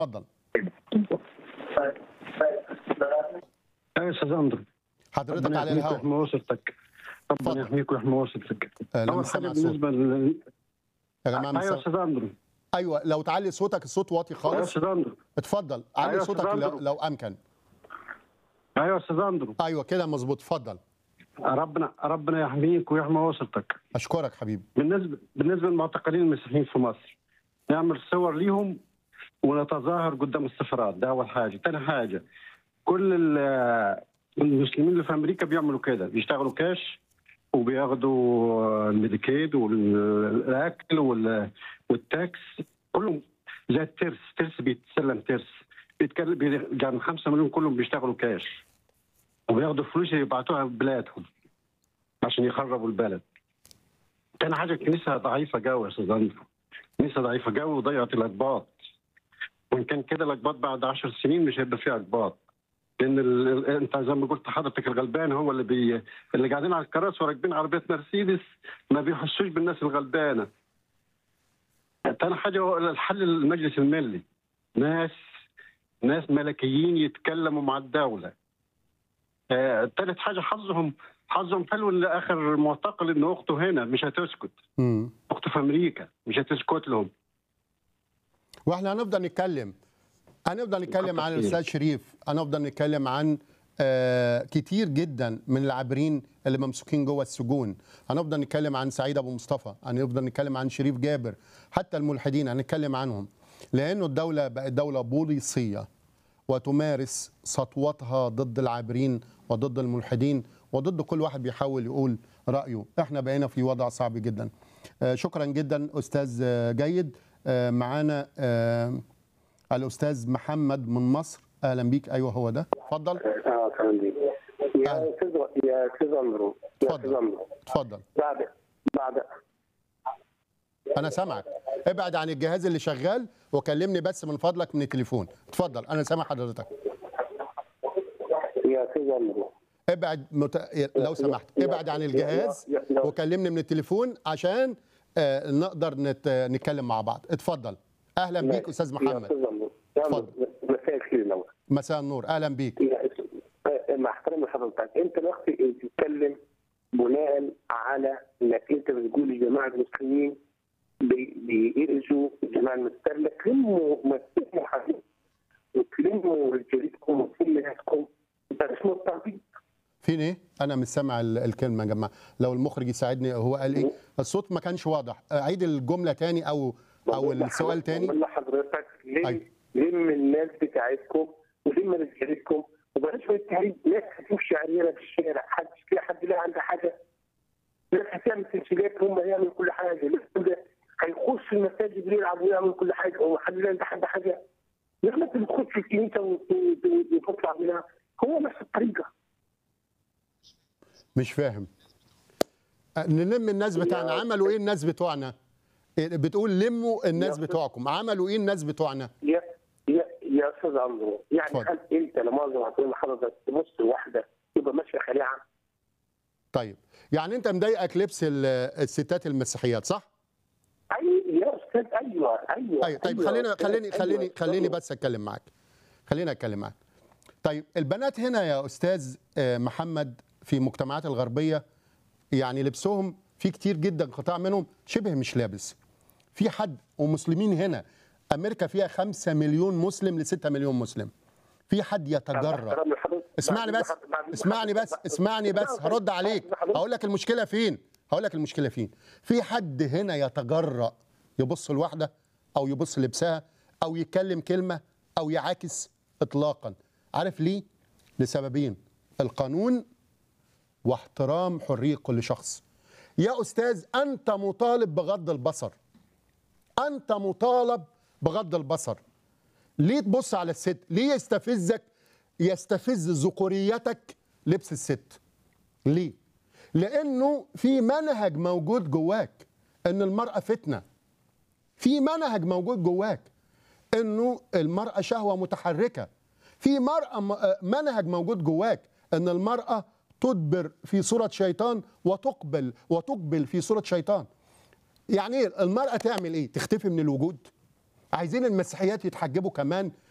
اتفضل يا استاذ اندرو حضرتك ربنا على يحميك الهواء ويحمي وسطك اتفضل. ربنا يحميك ويحمي وسطك آه، لما اول حاجه سمع الصوت بالنسبه لل... يا جماعه ايوه مسا... يا استاذ اندرو ايوه لو تعلي صوتك الصوت واطي ايوه يا خالص استاذ اندرو اتفضل علي أيوة يا صوتك أستاذ لو, أندرو. لو امكن ايوه يا استاذ اندرو ايوه كده مظبوط اتفضل ربنا ربنا يحميك ويحمي وسطك اشكرك حبيبي بالنسبه بالنسبه للمعتقلين المسيحيين في مصر نعمل صور ليهم ونتظاهر قدام السفارات ده اول حاجه ثاني حاجه كل ال- المسلمين اللي في امريكا بيعملوا كده بيشتغلوا كاش وبياخدوا الميديكيد والاكل وال- والتاكس كلهم زي الترس ترس بيتسلم ترس بيتكلم بي- يعني 5 مليون كلهم بيشتغلوا كاش وبياخدوا فلوس يبعتوها بلادهم عشان يخربوا البلد تاني حاجه الكنيسه ضعيفه قوي يا استاذ اندرو الكنيسه ضعيفه قوي وضيعت الاقباط وان كان كده الاقباط بعد عشر سنين مش هيبقى فيها اقباط لان ال... ال- انت زي ما قلت حضرتك الغلبان هو اللي بي... اللي قاعدين على الكراسي وراكبين عربيه مرسيدس ما بيحسوش بالناس الغلبانه تاني حاجه هو الحل المجلس الملي ناس ناس ملكيين يتكلموا مع الدوله آه، تالت حاجه حظهم حظهم حلو ان اخر معتقل ان اخته هنا مش هتسكت امم اخته في امريكا مش هتسكت لهم واحنا هنفضل نتكلم هنفضل نتكلم عن خير. الاستاذ شريف هنفضل نتكلم عن آه كتير جدا من العابرين اللي ممسوكين جوه السجون هنفضل نتكلم عن سعيد ابو مصطفى هنفضل نتكلم عن شريف جابر حتى الملحدين هنتكلم عنهم لانه الدوله بقت دوله بوليسيه وتمارس سطوتها ضد العابرين وضد الملحدين وضد كل واحد بيحاول يقول رايه احنا بقينا في وضع صعب جدا آه، شكرا جدا استاذ آه، جيد آه، معانا آه، الاستاذ محمد من مصر اهلا بيك ايوه هو ده اتفضل اه تمام دي أهلا. يا استاذ يا استاذ اندرو يا اتفضل. استاذ اندرو اتفضل بعد بعد انا سامعك ابعد عن الجهاز اللي شغال وكلمني بس من فضلك من التليفون اتفضل انا سامع حضرتك يا استاذ اندرو ابعد مت... لو سمحت ابعد عن الجهاز يا- يا- وكلمني من التليفون عشان آه، نقدر نت... نتكلم مع بعض اتفضل اهلا بيك استاذ يا محمد استاذ اندرو يا أندرو، اتفضل. مساء الخير لو مساء النور اهلا بيك يا أستاذ- آه، مع احترامي لحضرتك انت دلوقتي بتتكلم بناء على انك انت بتقول الجماعه المسلمين بي- بيأذوا الجماعه المسلمين كلموا مسلموا حبيب وكلموا رجالتكم وكل ناسكم ده اسمه التعبيد فين ايه انا مش سامع ال- الكلمه يا جماعه لو المخرج يساعدني هو قال ايه الصوت ما كانش واضح عيد الجمله تاني او او السؤال تاني بقول لحضرتك ليه أيوة. لم الناس بتاعتكم ولم رجالتكم وبلاش شويه تهريج ناس هتمشي عريانه في الشارع حد تلاقي حد لا عنده حاجه ناس هتعمل تمثيلات هم يعملوا كل حاجه ناس ده هيخش المساجد يلعب ويعمل كل حاجه هو حد لا عنده حد حاجه لما انت بتخش الكنيسه وت- وت- وتطلع منها هو نفس الطريقه مش فاهم أه، نلم الناس بتاعنا يا- عملوا ايه الناس بتوعنا إيه، بتقول لموا الناس يا- بتوعكم عملوا ايه الناس بتوعنا يا يا يا استاذ عمرو يعني اتفضل. هل انت لما اقدر اقول لحضرتك تبص لواحده تبقى ماشيه خليعه طيب يعني انت مضايقك لبس ال- الستات المسيحيات صح اي يا استاذ ايوه ايوه ايوه طيب أيوة خلينا يا أستاذ، خليني أيوة خليني يا خليني أستاذ. بس اتكلم معاك خليني اتكلم معاك طيب البنات هنا يا استاذ آه، محمد في المجتمعات الغربيه يعني لبسهم في كتير جدا قطاع منهم شبه مش لابس في حد ومسلمين هنا امريكا فيها 5 مليون مسلم ل 6 مليون مسلم في حد يتجرأ احترام لحضرتك. اسمعني بعد- بس بعد- بعد- اسمعني بس بعد- اسمعني بس بعد- هرد عليك بعد- بعد- هقول لك المشكله فين هقول لك المشكله فين في حد هنا يتجرأ يبص لواحده او يبص لبسها او يتكلم كلمه او يعاكس اطلاقا عارف ليه لسببين القانون واحترام حريه كل شخص يا استاذ انت مطالب بغض البصر انت مطالب بغض البصر ليه تبص على الست ليه يستفزك يستفز ذكوريتك لبس الست ليه لانه في منهج موجود جواك ان المراه فتنه في منهج موجود جواك انه المراه شهوه متحركه في مرأة م- آه، منهج موجود جواك ان المراه تدبر في صوره شيطان وتقبل وتقبل في صوره شيطان يعني ايه المراه تعمل ايه تختفي من الوجود عايزين المسيحيات يتحجبوا كمان